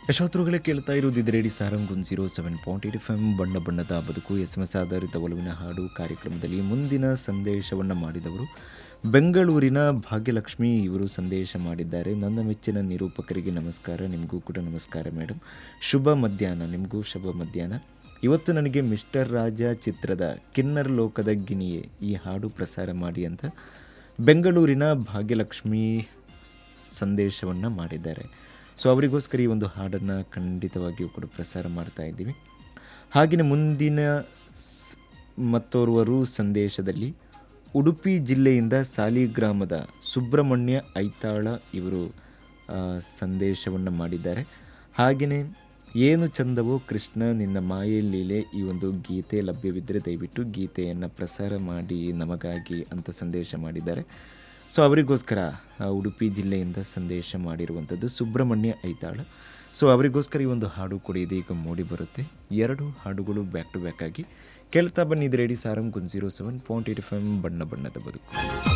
ಯಶೋತ್ರುಗಳೇ ಕೇಳ್ತಾ ಇರೋದು ಇದು radio Sarang one zero seven point eight F M ಬಣ್ಣ ಬಣ್ಣದ ಬದುಕು ಎಸ್ ಎಮ್ ಎಸ್ ಆಧಾರಿತ ಒಲವಿನ ಹಾಡು ಕಾರ್ಯಕ್ರಮದಲ್ಲಿ ಮುಂದಿನ ಸಂದೇಶವನ್ನು ಮಾಡಿದವರು ಬೆಂಗಳೂರಿನ ಭಾಗ್ಯಲಕ್ಷ್ಮಿ ಇವರು ಸಂದೇಶ ಮಾಡಿದ್ದಾರೆ ನನ್ನ ಮೆಚ್ಚಿನ ನಿರೂಪಕರಿಗೆ ನಮಸ್ಕಾರ ನಿಮಗೂ ಕೂಡ ನಮಸ್ಕಾರ ಮೇಡಮ್ ಶುಭ ಮಧ್ಯಾಹ್ನ ನಿಮಗೂ ಶುಭ ಮಧ್ಯಾಹ್ನ ಇವತ್ತು ನನಗೆ ಮಿಸ್ಟರ್ ರಾಜ ಚಿತ್ರದ ಕಿನ್ನರ್ ಲೋಕದ ಗಿಣಿಯೇ ಈ ಹಾಡು ಪ್ರಸಾರ ಮಾಡಿ ಅಂತ ಬೆಂಗಳೂರಿನ ಭಾಗ್ಯಲಕ್ಷ್ಮಿ ಸಂದೇಶವನ್ನು ಮಾಡಿದ್ದಾರೆ ಸೊ ಅವರಿಗೋಸ್ಕರ ಈ ಒಂದು ಹಾಡನ್ನು ಖಂಡಿತವಾಗಿಯೂ ಕೂಡ ಪ್ರಸಾರ ಮಾಡ್ತಾ ಇದ್ದೀವಿ ಹಾಗೆಯೇ ಮುಂದಿನ ಸ್- ಮತ್ತೋರ್ವರು ಸಂದೇಶದಲ್ಲಿ ಉಡುಪಿ ಜಿಲ್ಲೆಯಿಂದ ಸಾಲಿಗ್ರಾಮದ ಸುಬ್ರಹ್ಮಣ್ಯ ಐತಾಳ ಇವರು ಸಂದೇಶವನ್ನು ಮಾಡಿದ್ದಾರೆ ಹಾಗೆಯೇ ಏನು ಚಂದವೋ ಕೃಷ್ಣ ನಿನ್ನ ಮಾಯೆ ಲೀಲೆ ಈ ಒಂದು ಗೀತೆ ಲಭ್ಯವಿದ್ದರೆ ದಯವಿಟ್ಟು ಗೀತೆಯನ್ನು ಪ್ರಸಾರ ಮಾಡಿ ನಮಗಾಗಿ ಅಂತ ಸಂದೇಶ ಮಾಡಿದ್ದಾರೆ ಸೊ ಅವರಿಗೋಸ್ಕರ ಆ, ಉಡುಪಿ ಜಿಲ್ಲೆಯಿಂದ ಸಂದೇಶ ಮಾಡಿರುವಂಥದ್ದು ಸುಬ್ರಹ್ಮಣ್ಯ ಐತಾಳ ಸೊ ಅವರಿಗೋಸ್ಕರ ಈ ಒಂದು ಹಾಡು ಕೂಡ ಇದೀಗ ಮೂಡಿ ಬರುತ್ತೆ ಎರಡು ಹಾಡುಗಳು ಬ್ಯಾಕ್ ಟು ಬ್ಯಾಕ್ ಆಗಿ ಕೇಳ್ತಾ ಬನ್ನಿದ್ದು radio Sarang one zero seven point eight F M ಬಣ್ಣ ಬಣ್ಣದ ಬದುಕು